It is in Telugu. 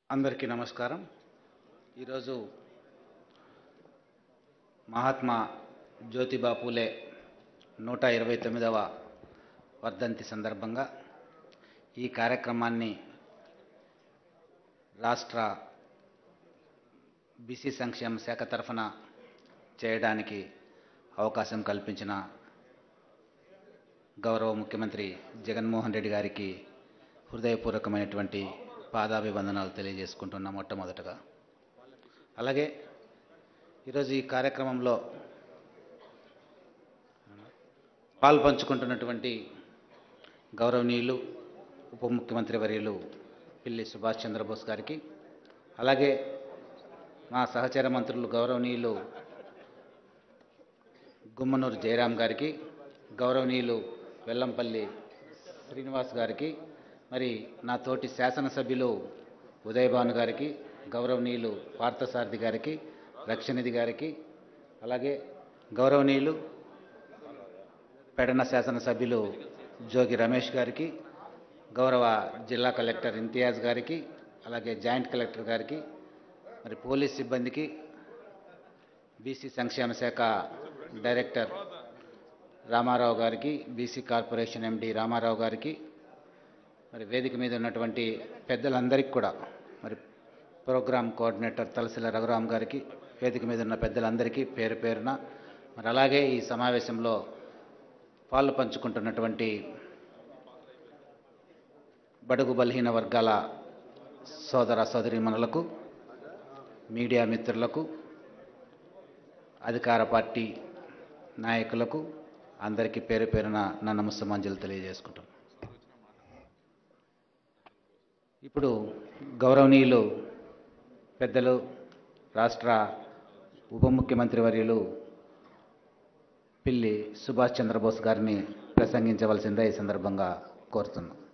అందరికీ నమస్కారం ఈరోజు మహాత్మా జ్యోతిబా పూలే నూట ఇరవై తొమ్మిదవ వర్ధంతి సందర్భంగా ఈ కార్యక్రమాన్ని రాష్ట్ర బీసీ సంక్షేమ శాఖ తరఫున చేయడానికి అవకాశం కల్పించిన గౌరవ ముఖ్యమంత్రి జగన్మోహన్ రెడ్డి గారికి హృదయపూర్వకమైనటువంటి పాదాభివందనాలు తెలియజేసుకుంటున్నా మొట్టమొదటగా అలాగే ఈరోజు ఈ కార్యక్రమంలో పాలు పంచుకుంటున్నటువంటి గౌరవనీయులు ఉప ముఖ్యమంత్రి వర్యులు పిల్లి సుభాష్ చంద్రబోస్ గారికి అలాగే మా సహచర మంత్రులు గౌరవనీయులు గుమ్మనూరు జయరాం గారికి గౌరవనీయులు వెల్లంపల్లి శ్రీనివాస్ గారికి మరి నా తోటి శాసనసభ్యులు ఉదయభాను గారికి గౌరవనీయులు పార్థసారథి గారికి రక్షనిధి గారికి అలాగే గౌరవనీయులు పెడన శాసనసభ్యులు జోగి రమేష్ గారికి గౌరవ జిల్లా కలెక్టర్ ఇంతియాజ్ గారికి అలాగే జాయింట్ కలెక్టర్ గారికి మరి పోలీస్ సిబ్బందికి బీసీ సంక్షేమ శాఖ డైరెక్టర్ రామారావు గారికి బీసీ కార్పొరేషన్ ఎండి రామారావు గారికి మరి వేదిక మీద ఉన్నటువంటి పెద్దలందరికీ కూడా మరి ప్రోగ్రామ్ కోఆర్డినేటర్ తలసిల రఘురామ్ గారికి వేదిక మీద ఉన్న పెద్దలందరికీ పేరు పేరున మరి అలాగే ఈ సమావేశంలో పాలు పంచుకుంటున్నటువంటి బడుగు బలహీన వర్గాల సోదర సోదరీమణులకు మీడియా మిత్రులకు అధికార పార్టీ నాయకులకు అందరికీ పేరు పేరున నా నమస్సమాంజలు తెలియజేసుకుంటాను ఇప్పుడు గౌరవనీయులు పెద్దలు రాష్ట్ర ఉప ముఖ్యమంత్రి వర్యులు పిల్లి సుభాష్ చంద్రబోస్ గారిని ప్రసంగించవలసిందే ఈ సందర్భంగా కోరుతున్నాం